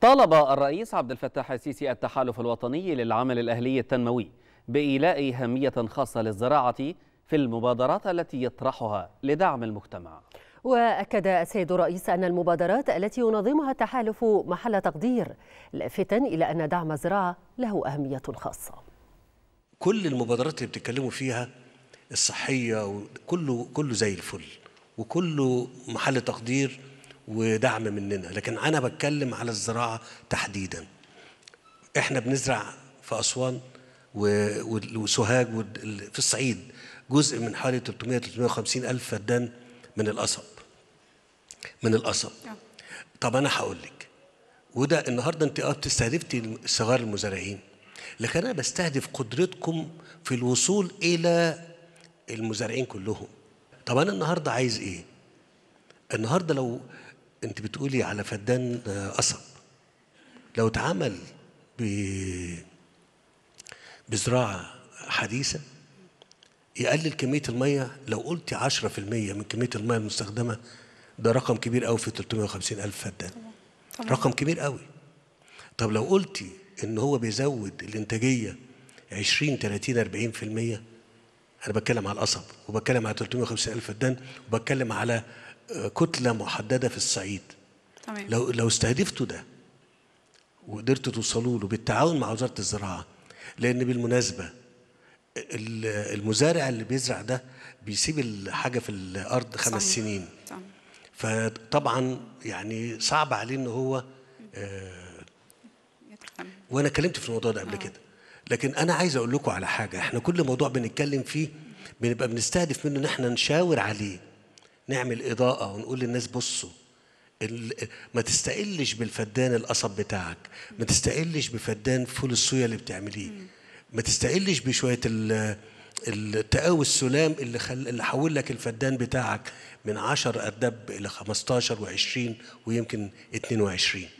طالب الرئيس عبد الفتاح السيسي التحالف الوطني للعمل الأهلي التنموي بإيلاء أهمية خاصة للزراعة في المبادرات التي يطرحها لدعم المجتمع وأكد السيد الرئيس أن المبادرات التي ينظمها التحالف محل تقدير لافتا إلى أن دعم الزراعة له أهمية خاصة كل المبادرات اللي بتتكلموا فيها الصحية وكله كله زي الفل وكله محل تقدير ودعم مننا لكن أنا بتكلم على الزراعة تحديدا احنا بنزرع في أسوان وسوهاج في الصعيد جزء من حوالي 300 350 ألف فدان من القصب من القصب طب أنا هقول لك وده النهارده انت اه بتستهدفتي صغار المزارعين لكن انا بستهدف قدرتكم في الوصول الى المزارعين كلهم طب انا النهارده عايز ايه النهارده لو انت بتقولي على فدان قصب لو اتعمل ب بزراعه حديثه يقلل كميه الميه لو قلتي 10% من كميه الميه المستخدمه ده رقم كبير قوي في 350 الف فدان طبعا. رقم كبير قوي طب لو قلتي ان هو بيزود الانتاجيه 20 30 40% انا بتكلم على القصب وبتكلم على 350 الف فدان وبتكلم على كتله محدده في الصعيد تمام. لو لو استهدفتوا ده وقدرتوا توصلوا له بالتعاون مع وزاره الزراعه لان بالمناسبه المزارع اللي بيزرع ده بيسيب الحاجه في الارض خمس صحيح. سنين تمام. فطبعا يعني صعب عليه ان هو آه وانا اتكلمت في الموضوع ده قبل كده لكن انا عايز اقول لكم على حاجه احنا كل موضوع بنتكلم فيه بنبقى بنستهدف منه ان احنا نشاور عليه نعمل اضاءه ونقول للناس بصوا ما تستقلش بالفدان القصب بتاعك ما تستقلش بفدان فول الصويا اللي بتعمليه ما تستقلش بشويه التقاوي السلام اللي خل... اللي حول لك الفدان بتاعك من 10 اردب الى 15 و20 ويمكن 22